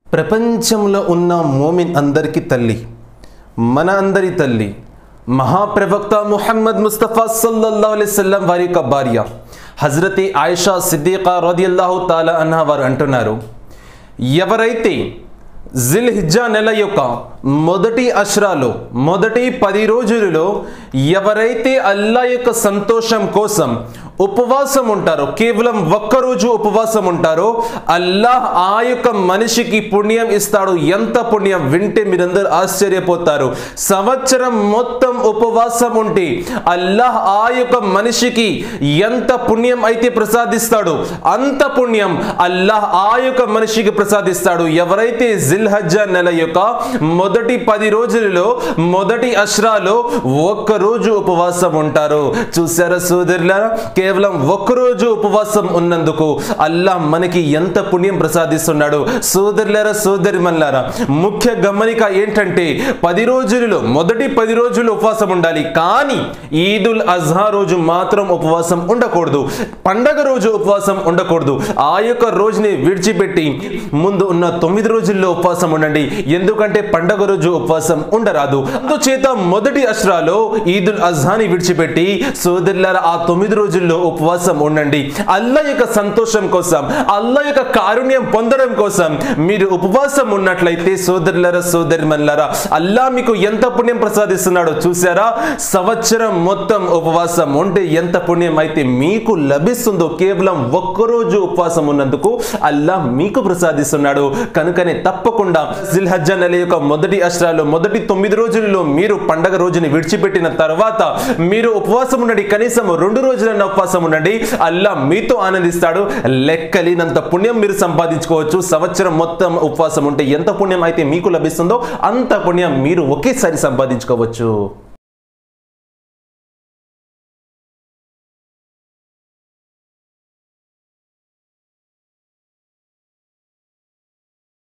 ప్రపంచంలో ఉన్న మోమిన్ అందరికీ తల్లి మన అందరి తల్లి మహాప్రవక్త ముహమ్మద్ ముస్తఫా సల్లల్లాహు అలైహి వసల్లం వారి యొక్క భార్య హజరతి ఆయిషా సిద్దికా రదియల్లాహు తాలా అన్న వారు అంటున్నారు ఎవరైతే జిల్ హిజ్జా నెల యొక్క మొదటి అష్రాలో మొదటి పది రోజులలో ఎవరైతే అల్లా యొక్క సంతోషం కోసం ఉపవాసం ఉంటారో కేవలం ఒక్కరోజు ఉపవాసం ఉంటారో అల్లాహ్ ఆ యొక్క మనిషికి పుణ్యం ఇస్తాడు ఎంత పుణ్యం వింటే మీరందరూ ఆశ్చర్యపోతారు సంవత్సరం మొత్తం ఉపవాసం ఉంటే అల్లాహ్ ఆ యొక్క మనిషికి ఎంత పుణ్యం అయితే ప్రసాదిస్తాడు అంత పుణ్యం అల్లాహ్ ఆ యొక్క మనిషికి ప్రసాదిస్తాడు ఎవరైతే జిల్ హజ్జా నెల యొక్క మొదటి పది రోజులలో మొదటి అష్రాలో ఒక్క రోజు ఉపవాసం ఉంటారు చూసారా సోదరులారా కేవలం ఒక్కరోజు ఉపవాసం ఉన్నందుకు అల్లాహ్ మనకి ఎంత పుణ్యం ప్రసాదిస్తున్నాడు సోదరులారా సోదరి మల్లారా ముఖ్య గమనిక ఏంటంటే పది రోజులలో మొదటి పది రోజులు ఉపవాసం ఉండాలి కానీ ఈదుల్ అజ్హా రోజు మాత్రం ఉపవాసం ఉండకూడదు పండగ రోజు ఉపవాసం ఉండకూడదు ఆ యొక్క రోజుని విడిచిపెట్టి ముందు ఉన్న తొమ్మిది రోజుల్లో ఉపవాసం ఉండండి ఎందుకంటే పండగ రోజు ఉపవాసం ఉండరాదు అందుచేత మొదటి అష్రాలో ఈదుల్ అజ్హాని విడిచిపెట్టి సోదరులారా ఆ తొమ్మిది రోజుల్లో ఉపవాసం ఉండండి అల్లా యొక్క సంతోషం కోసం అల్లా యొక్క కారుణ్యం పొందడం కోసం మీరు ఉపవాసం ఉన్నట్లయితే సోదరులరా సోదరిమన్లరా అల్లా మీకు ఎంత పుణ్యం ప్రసాదిస్తున్నాడో చూసారా సంవత్సరం మొత్తం ఉపవాసం ఉంటే ఎంత పుణ్యం అయితే మీకు లభిస్తుందో కేవలం ఒక్కరోజు ఉపవాసం ఉన్నందుకు అల్లా మీకు ప్రసాదిస్తున్నాడు కనుకనే తప్పకుండా జిల్హజ్జా నెల యొక్క మొదటి అష్టాలు మొదటి తొమ్మిది రోజులలో మీరు పండగ రోజుని విడిచిపెట్టిన తర్వాత మీరు ఉపవాసం ఉండండి కనీసం రెండు రోజులన్న ఉపవాసం ఉండండి అల్లా మీతో ఆనందిస్తాడు లెక్కలేనంత పుణ్యం మీరు సంపాదించుకోవచ్చు సంవత్సరం మొత్తం ఉపవాసం ఉంటే ఎంత పుణ్యం అయితే మీకు లభిస్తుందో అంత పుణ్యం మీరు ఒకేసారి సంపాదించుకోవచ్చు